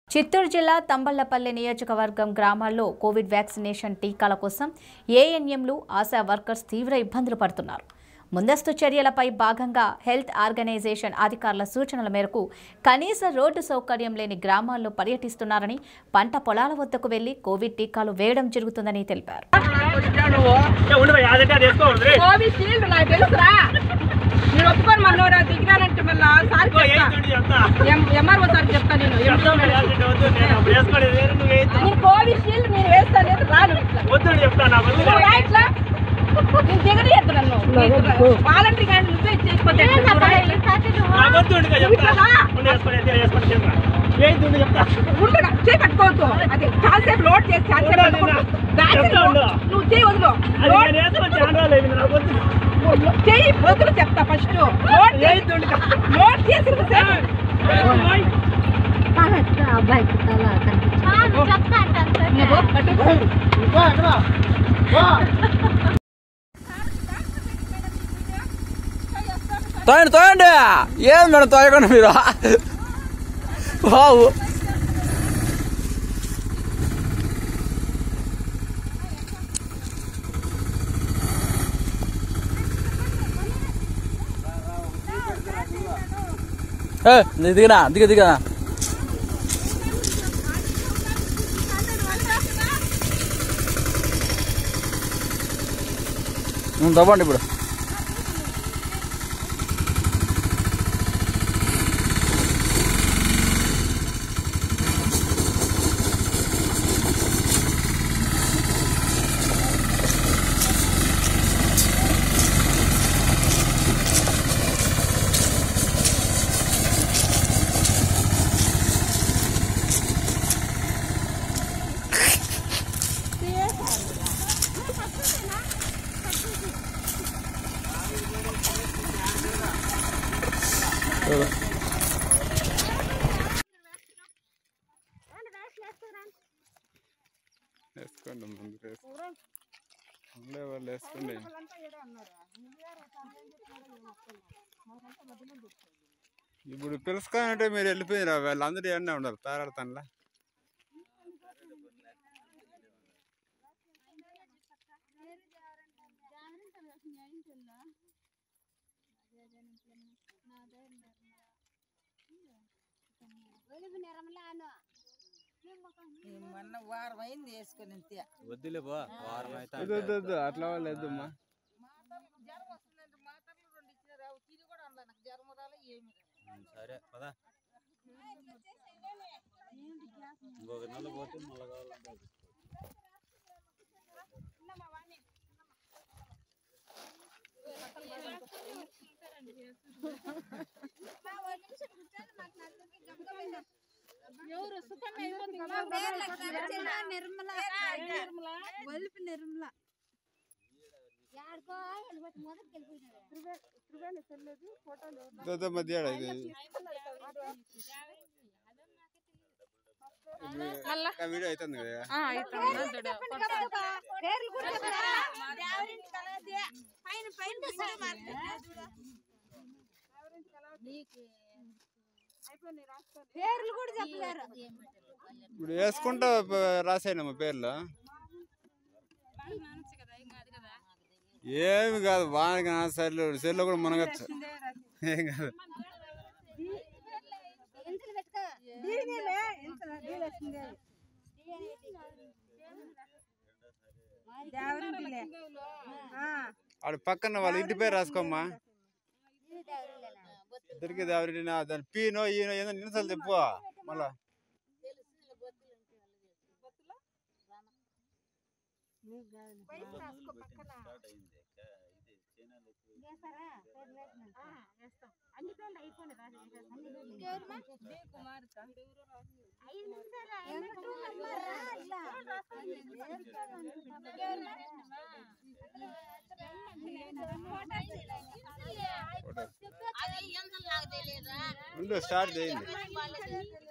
చిత్తూరు జిల్లా తంబళ్లపల్లి నియోజకవర్గం గ్రామాల్లో కోవిడ్ వ్యాక్సినేషన్ టీకాల కోసం ఏఎన్ఎంలు ఆశా వర్కర్స్ తీవ్ర ఇబ్బందులు పడుతున్నారు ముందస్తు చర్యలపై భాగంగా హెల్త్ ఆర్గనైజేషన్ అధికారుల సూచనల మేరకు కనీస రోడ్డు సౌకర్యం లేని గ్రామాల్లో పర్యటిస్తున్నారని పంట పొలాల వద్దకు వెళ్లి కోవిడ్ టీకాలు వేయడం జరుగుతుందని తెలిపారు కోవిషీల్డ్ నాకు తెలుసురా నేను ఒప్పుకొని మనోరా దిగినానంటే మళ్ళా సార్ ఎంఆర్ఓ సార్ చెప్తా నేను నేను కోవిషీల్డ్ నేను వేస్తాను లేదు రాను ఇట్లా నువ్వు రా ఇట్లా నేను దిగని ఎత్తు నన్ను వాలంటరీ కానీ నువ్వే ఇచ్చేసిపోతే ఎట్లా? నువ్వు రా ఇట్లా. ఉండు నా- చేయి కట్టుకోవద్దు అది చాలాసేపు లోడ్ చేసి చాలాసేపు పట్టుకుంటూ. వ్యాక్సిన్ లోడ్- నువ్వు చేయి వదులు లోడ్ చేయి వదులు చెప్తా ఫస్ట్ లోడ్ చేసి లోడ్ చేసి నువ్వు కట్టు తోయండి తోయండి ఏం మేడం తోయకండి మీరు బావు ఏ, నీ దిగనా దిగ దిగనా ఉం, తవ్వండి ఇప్పుడు వేసుకోండి ముందు వేసుకోండి ఉండే వాళ్ళు వేసుకోండి ఇప్పుడు పిలుచుకోనంటే మీరు వెళ్ళిపోయిరా వాళ్ళందరూ ఎన్నే ఉన్నారు తారాడతానులా మొన్న వారం అయింది వేసుకొని అంతే వద్దులే బా వారం అయితే వద్దు వద్దు వద్దు అట్లా వాళ్ళు వద్దమ్మా మాతర్లు జ్వరం వస్తుందంటే మాతర్లు రెండు ఇచ్చినారు అవి తిని కూడా అనలే నాకు జ్వరం రాలే ఏమి సరే పదా ఇంకొక నెల పోతే మళ్ళీ కావాలంటే నిర్మల ఒలిపి నిర్మల వద్దు మధ్య ఇది ఇంకా వీడియో అవుతుంది కదా పేర్లు కూడా చెప్పరా? దేవరింటి కలది. పైన పైన బిందె మార్చేది చూడు. పేర్లు కూడా చెప్పలేరు ఇప్పుడు వేసుకుంటా రాసాయినమ్మా పేర్లు ఏమి కాదు బాగా సెల్లు సెల్లు కూడా మునగచ్చు ఏం కాదు ఇంతలు పెట్టుకో ఆడ పక్కన వాళ్ళ ఇంటి పేరు రాసుకోమ్మా ఇద్దరికి దావరి దాని పీనో ఈనో ఏదో నిన్నసార్లు చెప్పు మళ్ళా ఉండు స్టార్ట్ చేయండి